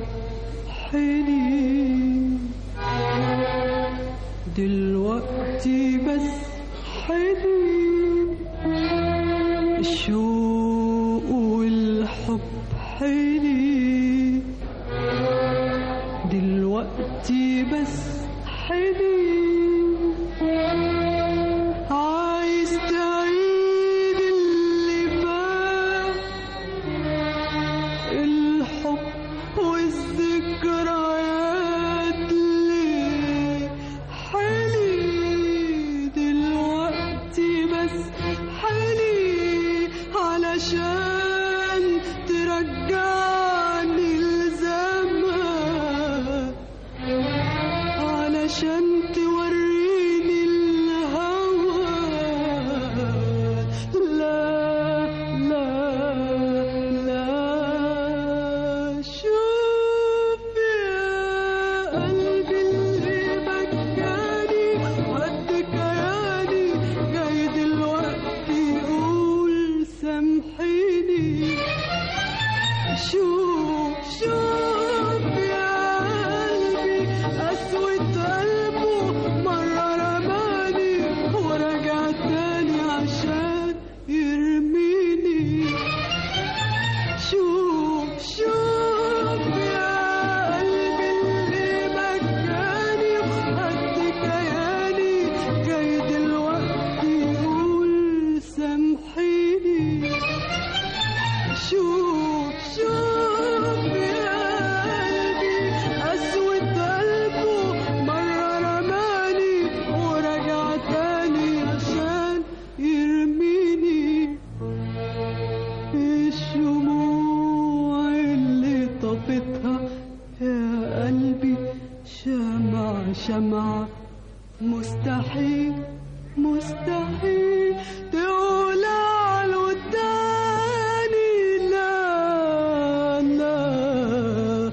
حليم دلوقتي بس حليم شوق الحب حليم دلوقتي بس حليم عايز تعيد اللي فات الحب والذكريات ليه حلي دلوقتي بس حلي علشان ترجعني لزمان علشان توريني الهوى لا لا لا شوف يا قلبي اللي بكاني وقد كياني جاي دلوقتي يقول سامحيني شوف شوف يا قلبي قسوة قلبه مرة رماني ورجع تاني عشان يرميني شوف شوف يا قلبي اللي مكاني وقد كياني جاي دلوقتي يقول سامحيني شوف شوف يا قلبي قسوة قلبه مرة رماني ورجع تاني عشان يرميني الشموع اللي طفتها يا قلبي شمع شمع مستحيل مستحيل تقول على الوداني لا لا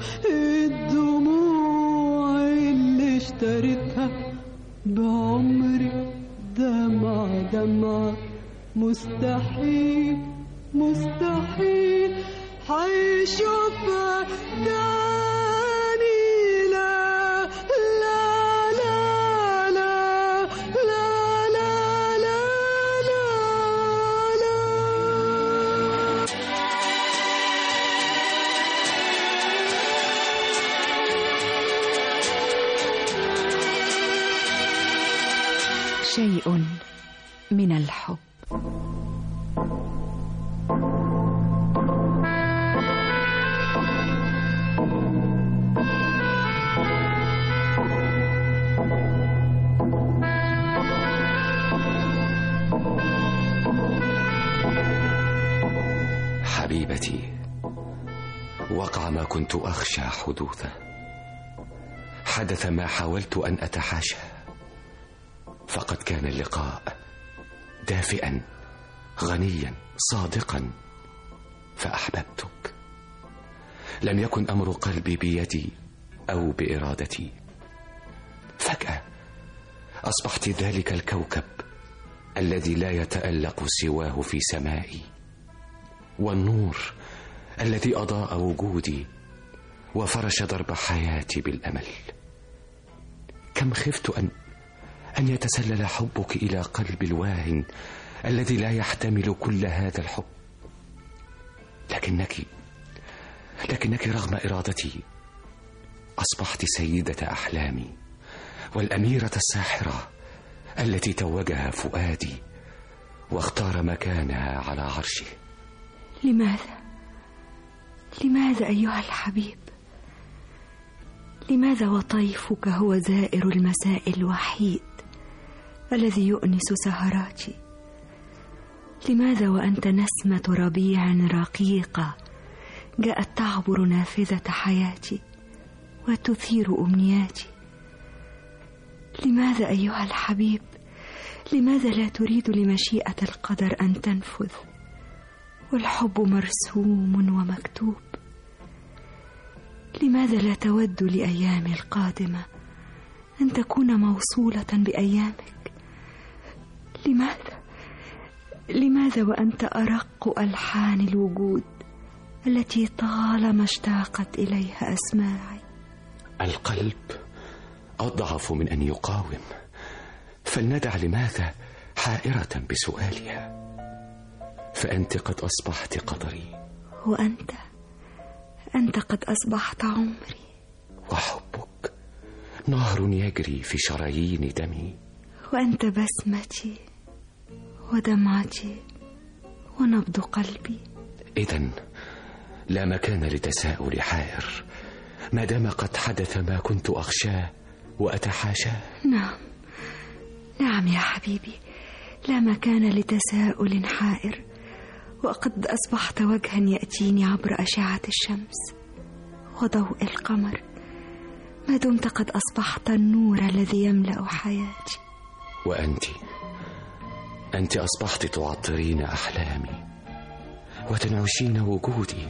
الدموع اللي اشتريتها بعمري دمع دمع مستحيل مستحيل هيشوفها تاني لا لا لا لا لا لا لا شيء من الحب حبيبتي وقع ما كنت أخشى حدوثه حدث ما حاولت أن أتحاشاه فقد كان اللقاء دافئا غنيا صادقا فأحببتك لم يكن أمر قلبي بيدي أو بإرادتي فجأة أصبحت ذلك الكوكب الذي لا يتألق سواه في سمائي والنور الذي أضاء وجودي وفرش درب حياتي بالأمل كم خفت أن أن يتسلل حبك إلى قلب الواهن الذي لا يحتمل كل هذا الحب لكنك لكنك رغم إرادتي أصبحت سيدة أحلامي والأميرة الساحرة التي توجها فؤادي واختار مكانها على عرشه لماذا لماذا ايها الحبيب لماذا وطيفك هو زائر المساء الوحيد الذي يؤنس سهراتي لماذا وانت نسمه ربيع رقيقه جاءت تعبر نافذه حياتي وتثير امنياتي لماذا ايها الحبيب لماذا لا تريد لمشيئه القدر ان تنفذ والحب مرسوم ومكتوب لماذا لا تود لايامي القادمه ان تكون موصوله بايامك لماذا لماذا وانت ارق الحان الوجود التي طالما اشتاقت اليها اسماعي القلب أضعف من أن يقاوم فلندع لماذا حائرة بسؤالها فأنت قد أصبحت قدري وانت انت قد اصبحت عمري وحبك نهر يجري في شرايين دمي وانت بسمتي ودمعتي ونبض قلبي إذا لا مكان لتساؤل حائر ما دام قد حدث ما كنت أخشاه وأتحاشاه نعم نعم يا حبيبي لا مكان لتساؤل حائر وقد اصبحت وجها ياتيني عبر اشعه الشمس وضوء القمر ما دمت قد اصبحت النور الذي يملا حياتي وأنت أنت أصبحت تعطرين أحلامي وتنعشين وجودي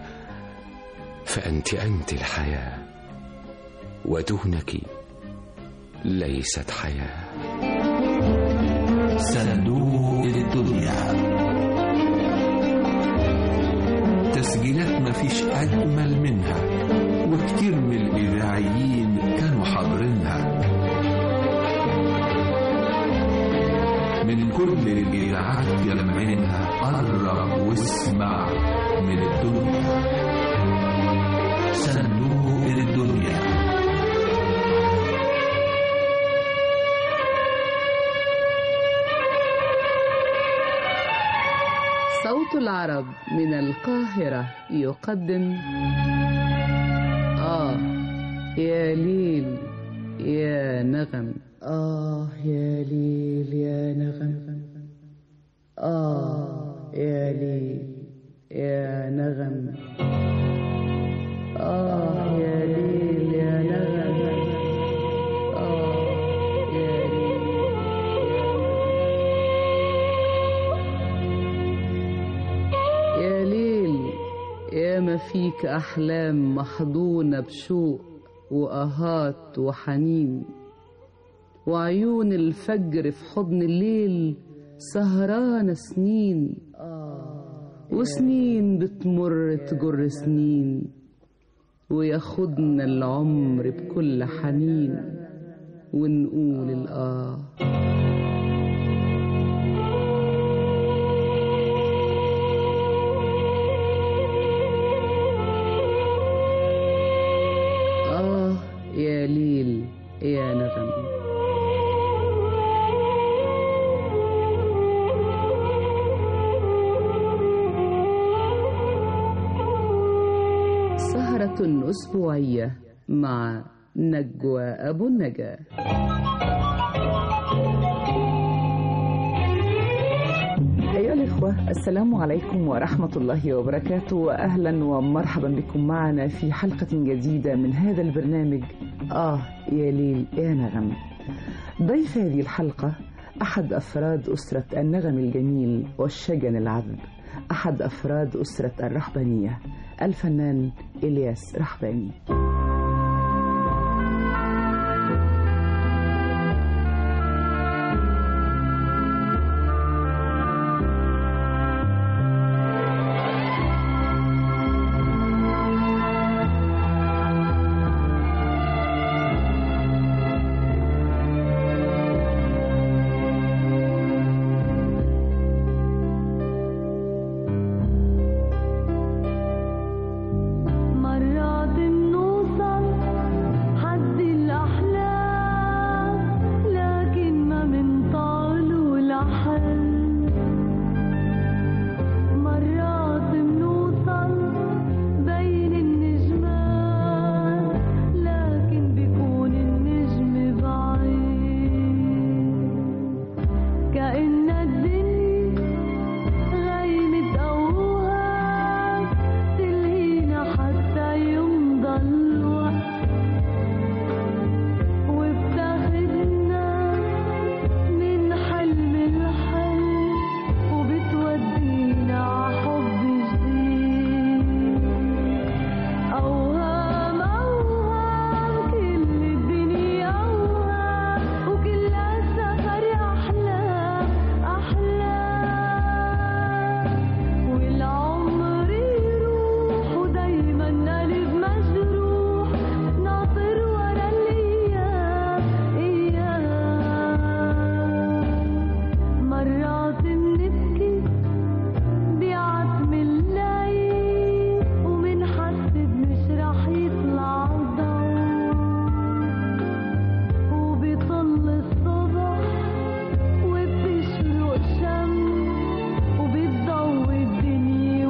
فأنت أنت الحياة ودونك ليست حياة صندوق الدنيا تسجيلات مفيش أجمل منها وكتير من الإذاعيين كانوا حاضرينها من كل الإذاعات يلمعينها قرب واسمع من الدنيا صندوق الدنيا صوت العرب من القاهرة يقدم آه يا ليل يا نغم آه يا ليل يا نغم آه يا ليل يا نغم آه يا ليل يا نغم آه يا ليل يا ليل يا ما فيك أحلام محضونة بشوق وآهات وحنين وعيون الفجر في حضن الليل سهرانة سنين آه وسنين بتمر تجر سنين وياخدنا العمر بكل حنين ونقول الآه آه يا ليل يا نغم سهرة أسبوعية مع نجوى أبو النجا أيها الإخوة السلام عليكم ورحمة الله وبركاته وأهلا ومرحبا بكم معنا في حلقة جديدة من هذا البرنامج آه يا ليل يا نغم ضيف هذه الحلقة أحد أفراد أسرة النغم الجميل والشجن العذب أحد أفراد أسرة الرحبانية الفنان إلياس رحباني مرات بنوصل حد الأحلام لكن ما منطالوا لحل مرات بنوصل بين النجمات لكن بيكون النجم بعيد كأن الدنيا غيمة أوهام تلهينا حتى يمضى الوقت وبتاخدنا من حلم لحلم وبتودينا عحب جديد أوهام أوهام كل الدنيا أوهام وكلها سفر أحلام أحلام والعمر يروح ودايما قلب مجروح ناطر ورا الأيام أيام مرات بنبكي بعتم الليل ومنحسب مش رح يطلع ضوء وبيطل الصبح وبتشرق شمس وبتضوي الدنيا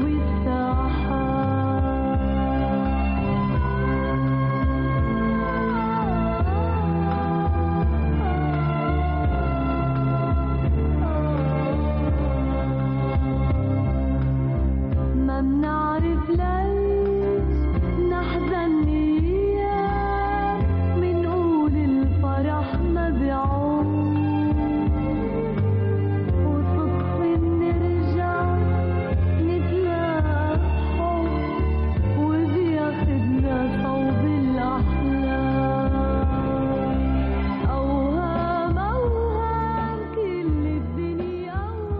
ما منعرف ليش نحزن ايام منقول الفرح ما بيعود وصدف نرجع نتلاقى بحب وبياخدنا صوب الأحلام أوهام أوهام كل الدنيا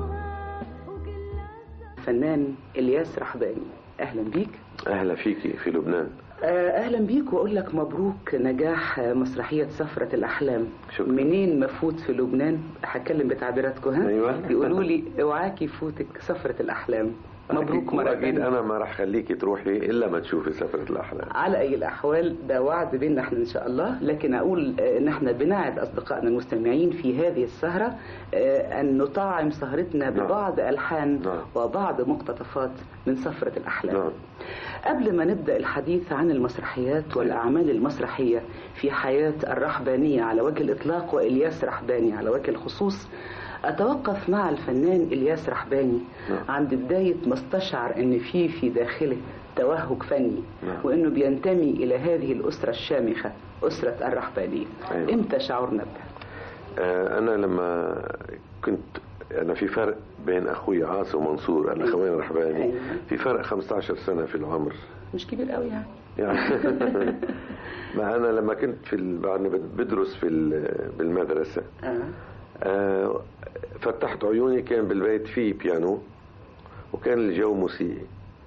فنان الياس رحباني اهلا بيك أهلا فيكي في لبنان آه، اهلا بيك واقول لك مبروك نجاح آه، مسرحيه سفره الاحلام شكرا. منين ما فوت في لبنان هتكلم بتعبيراتكم ها أيوة. يقولوا لي اوعاكي يفوتك سفره الاحلام مبروك مره أكيد تانية. أنا ما راح خليكي تروحي إلا ما تشوفي سفرة الأحلام على اي الاحوال ده وعد بيننا احنا ان شاء الله لكن اقول آه، ان احنا بنعد اصدقائنا المستمعين في هذه السهره آه، ان نطعم سهرتنا ببعض الحان وبعض مقتطفات من سفره الاحلام قبل ما نبدا الحديث عن المسرحيات والاعمال المسرحيه في حياه الرحبانيه على وجه الاطلاق والياس رحباني على وجه الخصوص أتوقف مع الفنان إلياس رحباني عند بداية ما استشعر أن في في داخله توهج فني وأنه بينتمي إلى هذه الأسرة الشامخة أسرة الرحبانية أيوة. إمتى شعرنا بها؟ آه، أنا لما كنت أنا في فرق بين أخوي عاصم ومنصور الأخوين الرحباني في فرق 15 سنة في العمر مش كبير قوي يعني يعني ما أنا لما كنت في ال- بعد ما بدرس في ال- بالمدرسة آه. آه، فتحت عيوني كان بالبيت في بيانو وكان الجو موسيقي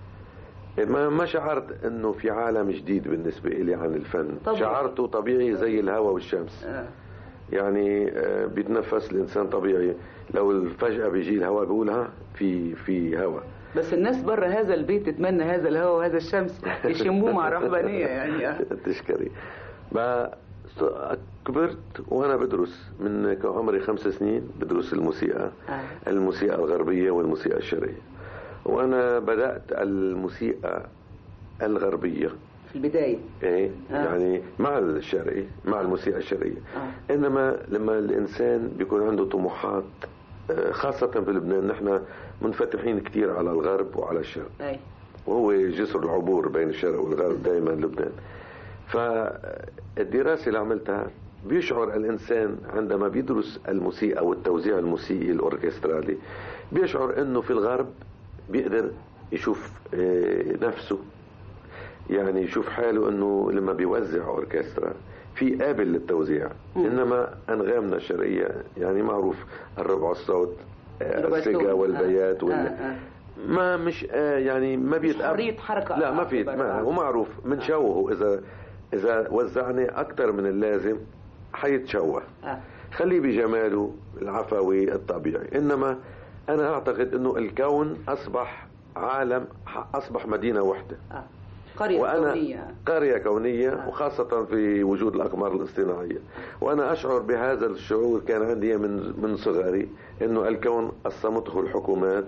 ما ما شعرت انه في عالم جديد بالنسبه لي عن الفن طبيعي. شعرته طبيعي زي الهواء والشمس آه. يعني آه، بيتنفس الانسان طبيعي لو فجاه بيجي الهواء بيقولها في في هواء بس الناس بره هذا البيت تتمنى هذا الهواء وهذا الشمس يشموه مع رهبانيه يعني آه. تشكري ما كبرت وانا بدرس من كان عمري خمس سنين بدرس الموسيقى آه. الموسيقى الغربيه والموسيقى الشرقيه وانا بدات الموسيقى الغربيه في البدايه ايه آه. يعني مع الشرقي مع الموسيقى الشرقيه آه. انما لما الانسان بيكون عنده طموحات آه، خاصة في لبنان نحن منفتحين كثير على الغرب وعلى الشرق أي. وهو جسر العبور بين الشرق والغرب دائما لبنان فالدراسة اللي عملتها بيشعر الإنسان عندما بيدرس الموسيقى والتوزيع الموسيقي الأوركسترالي بيشعر أنه في الغرب بيقدر يشوف آه، نفسه يعني يشوف حاله أنه لما بيوزع أوركسترا في قابل للتوزيع إنما أنغامنا الشرقية يعني معروف الربع الصوت آه، ربع السجا الصوت. والبيات آه، وال... آه، آه. ما مش آه يعني ما بيتقبل حرية حركة لا ما في أكبر. ما آه. ومعروف من شوهه اذا اذا وزعني اكثر من اللازم حيتشوه آه. خليه بجماله العفوي الطبيعي انما انا اعتقد انه الكون اصبح عالم اصبح مدينه وحده آه. قرية وأنا كونية قرية كونية وخاصة في وجود الأقمار الاصطناعية وأنا أشعر بهذا الشعور كان عندي من من صغري أنه الكون قسمته الحكومات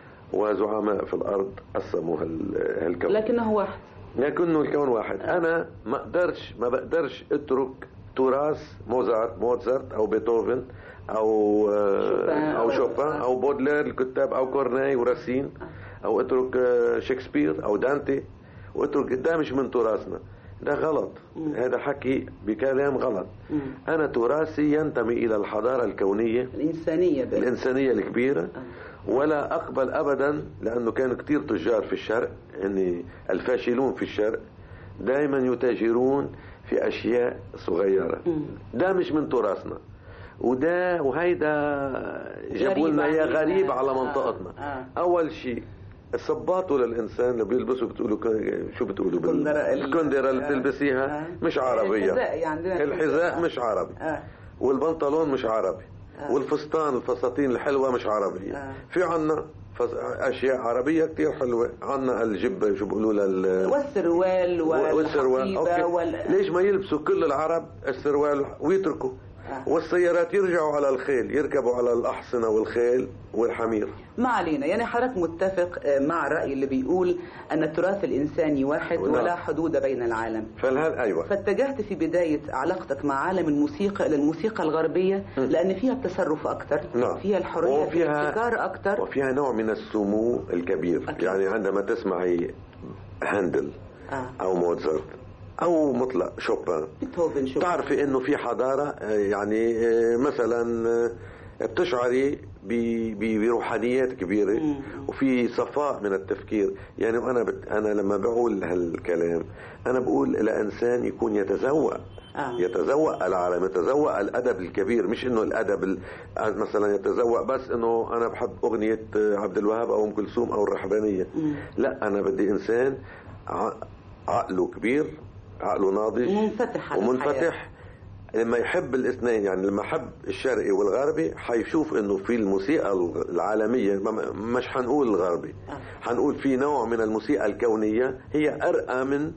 وزعماء في الأرض قسموا هال- هالكون لكنه واحد لكنه الكون واحد أنا ما أقدرش ما بقدرش أترك تراث موزارت موزارت أو بيتهوفن أو شوبان. أو شوبان أو بودلير الكتاب أو كورناي وراسين أو أترك آه، شكسبير أو دانتي واترك ده مش من تراثنا ده غلط هذا حكي بكلام غلط أنا تراثي ينتمي إلى الحضارة الكونية الإنسانية بقى. الإنسانية الكبيرة ولا أقبل أبدا لأنه كان كتير تجار في الشرق يعني الفاشلون في الشرق دائما يتاجرون في أشياء صغيرة ده مش من تراثنا وده وهيدا جابوا لنا غريب يا علينا. غريب على آه. منطقتنا آه. أول شيء الصباطه للإنسان اللي بيلبسوا بتقولوا ك- شو بتقولوا بال- الكندرة ال- الكندرة اللي آه. بتلبسيها مش عربية الحذاء عندنا الحذاء مش عربي آه. والبنطلون مش عربي آه. والفستان الفساتين الحلوة مش عربية آه. في عنا فس- أشياء عربية كتير حلوة عنا الجبة شو بيقولوا لها ال- والسروال والسروال والحقيبة أوكي. وال... ليش ما يلبسوا كل العرب السروال ويتركوا والسيارات يرجعوا على الخيل يركبوا على الأحصنة والخيل والحمير ما علينا يعني حضرتك متفق آه، مع الرأي اللي بيقول أن التراث الإنساني واحد نعم. ولا حدود بين العالم فالهل أيوة فاتجهت في بداية علاقتك مع عالم الموسيقى إلى الموسيقى الغربية لأن فيها التصرف أكثر نعم. فيها الحرية في وفيها- الابتكار أكثر وفيها نوع من السمو الكبير أكيد. يعني عندما تسمعي هاندل آه. أو موتزارت أو مطلق شوبان بيتهوفن شو تعرفي انه في حضاره آه، يعني آه، مثلا آه، بتشعري ب- ب- بروحانيات كبيره وفي صفاء من التفكير يعني انا بت انا لما بقول هالكلام انا بقول الى انسان يكون يتذوق آه. يتذوق العالم يتذوق الادب الكبير مش انه الادب ال- آه، مثلا يتذوق بس انه انا بحب اغنيه آه، عبد الوهاب او ام كلثوم او الرحبانيه لا انا بدي انسان ع- عقله كبير عقله ناضج منفتح على ومنفتح لما يحب الاثنين يعني لما حب الشرقي والغربي حيشوف انه في الموسيقى العالمية ما- مش حنقول الغربي حنقول في نوع من الموسيقى الكونية هي ارقى من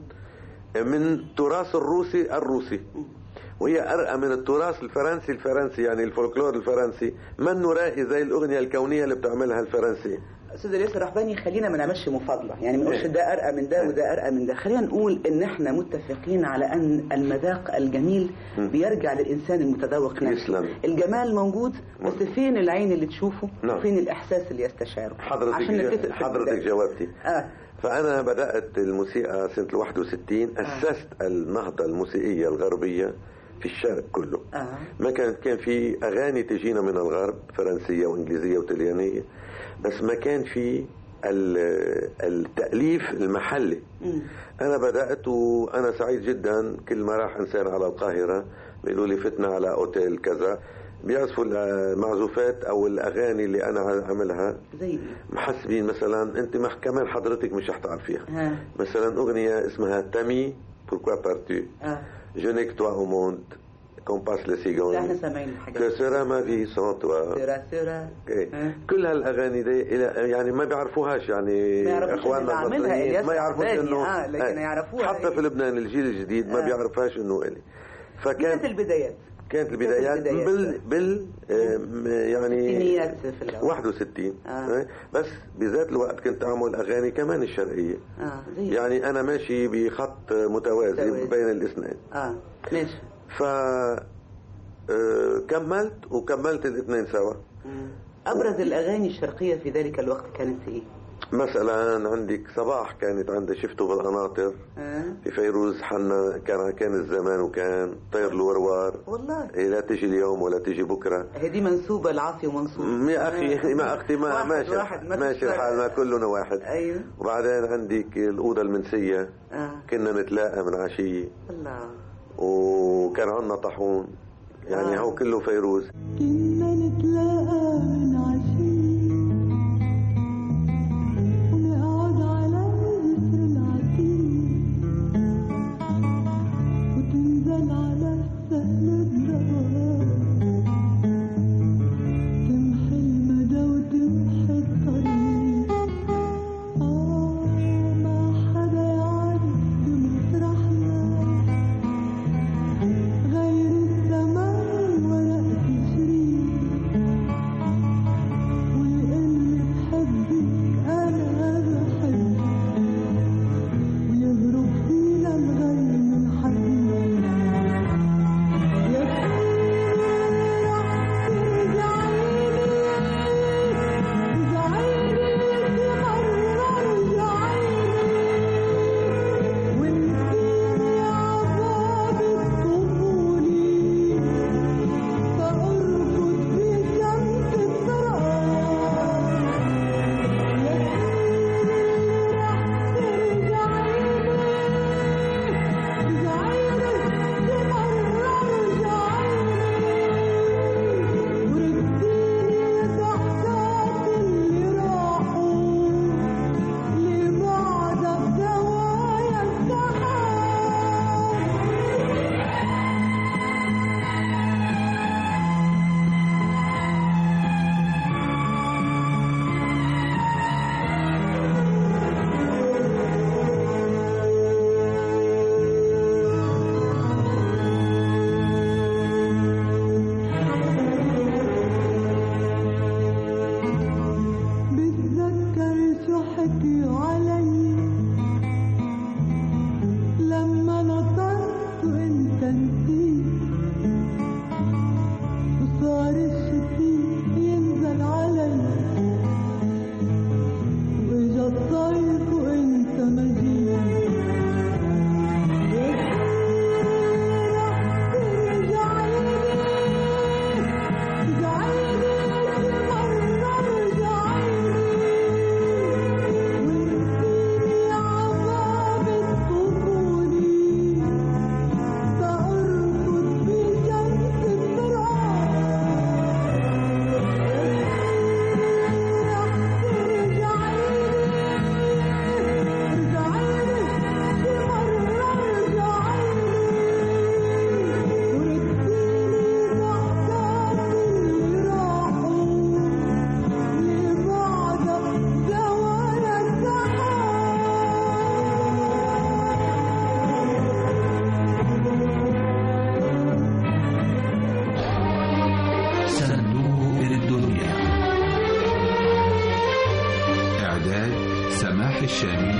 من تراث الروسي الروسي وهي ارقى من التراث الفرنسي الفرنسي يعني الفولكلور الفرنسي منه راقي زي الاغنية الكونية اللي بتعملها الفرنسية استاذ الياس الرحباني خلينا ما نعملش مفاضله يعني ما نقولش إيه. ده ارقى من ده وده ارقى من ده خلينا نقول ان احنا متفقين على ان المذاق الجميل بيرجع للانسان المتذوق نفسه يسلم. الجمال موجود بس فين العين اللي تشوفه نعم. وفين الاحساس اللي يستشعره حضرتك عشان نتفق في حضرتك البداية. جاوبتي اه فأنا بدأت الموسيقى سنة ال 61 أسست النهضة الموسيقية الغربية في الشرق كله اه ما كان كان في أغاني تجينا من الغرب فرنسية وإنجليزية وطليانية بس ما كان في ال- التأليف المحلي مم. أنا بدأت وأنا سعيد جدا كل ما راح إنسان على القاهرة بيقولوا لي فتنا على أوتيل كذا بيعزفوا المعزوفات او الاغاني اللي انا عاملها زي دي محسبين مثلا انت مح كمان حضرتك مش رح تعرفيها ها مثلا اغنيه اسمها تامي pourquoi pars-tu اه je n'ai que toi au monde qu'on passe les لا احنا secondes سامعين الحاجات que sera ma vie sans toi سيرا سيرا إيه. كل هالاغاني دي إلى- يعني ما بيعرفوش يعني ما يعرفوش اخواننا اللي عاملها المصريين إلياس ما يعرفوش عباني، انه آه، لكن إيه. يعرفوها حتى في لبنان الجيل الجديد ما آه. بيعرفهاش انه الي فكان كانت البدايات كانت البدايات البدايات. بال بال آم، يعني ستينيات في الأول. 61 آه. إيه. بس بذات الوقت كنت اعمل اغاني كمان الشرقيه اه زي يعني انا ماشي بخط متوازي متوازي. بين الاثنين اه ماشي ف آه، كملت وكملت الاثنين سوا ابرز الاغاني الشرقيه في ذلك الوقت كانت ايه؟ مثلا عندك صباح كانت عندي شفته بالقناطر آه. في فيروز حنا كان كان الزمان وكان طير الوروار والله إيه لا تجي اليوم ولا تجي بكره هذه منسوبه لعاصي ومنصور م- يا اخي ما اختي ما واحد ماشي واحد ما ماشي تفرق. الحال ما كلنا واحد ايوه وبعدين عندك الاوضه المنسيه اه كنا نتلاقى من عشيه الله وكان عندنا طاحون يعني آه. هو كله فيروز كنا نتلاقى من عشية ونقعد على الجسر العتيق وتنزل على سهل الدوام تمحي المدى وتمحي الطريق آه ما حدا يعرف بمسرحنا غير الزمان ورق تشريق والقلب بحبك أنا بحبك ويهرب فينا الغي من حدنا يا سيدي رح ترجعيلي رجعيلي مرة رجعيلي ونسيني عذاب الطفولي فأرقد في شمس التراب يا سيدي رح ترجعيلي رجعيلي مرة رجعيلي ورديني ضحكات اللي راحوا لبعد بدوايا السحاب بتذكر شو حكيوا علي لما نطرت وانت نسيت وصار الشتيت ينزل علي واجا الصيف وانت ما جيت يا سيدي رح ترجعيلي رجعيلي مرة رجعيلي ونسيني عذاب الطفولي فأرقد في شمس صندوق الدنيا إعداد سماح الشامي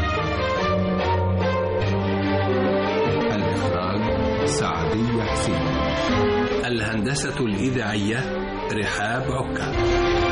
الإخراج سعدية حسين الهندسة الإذاعية رحاب عكا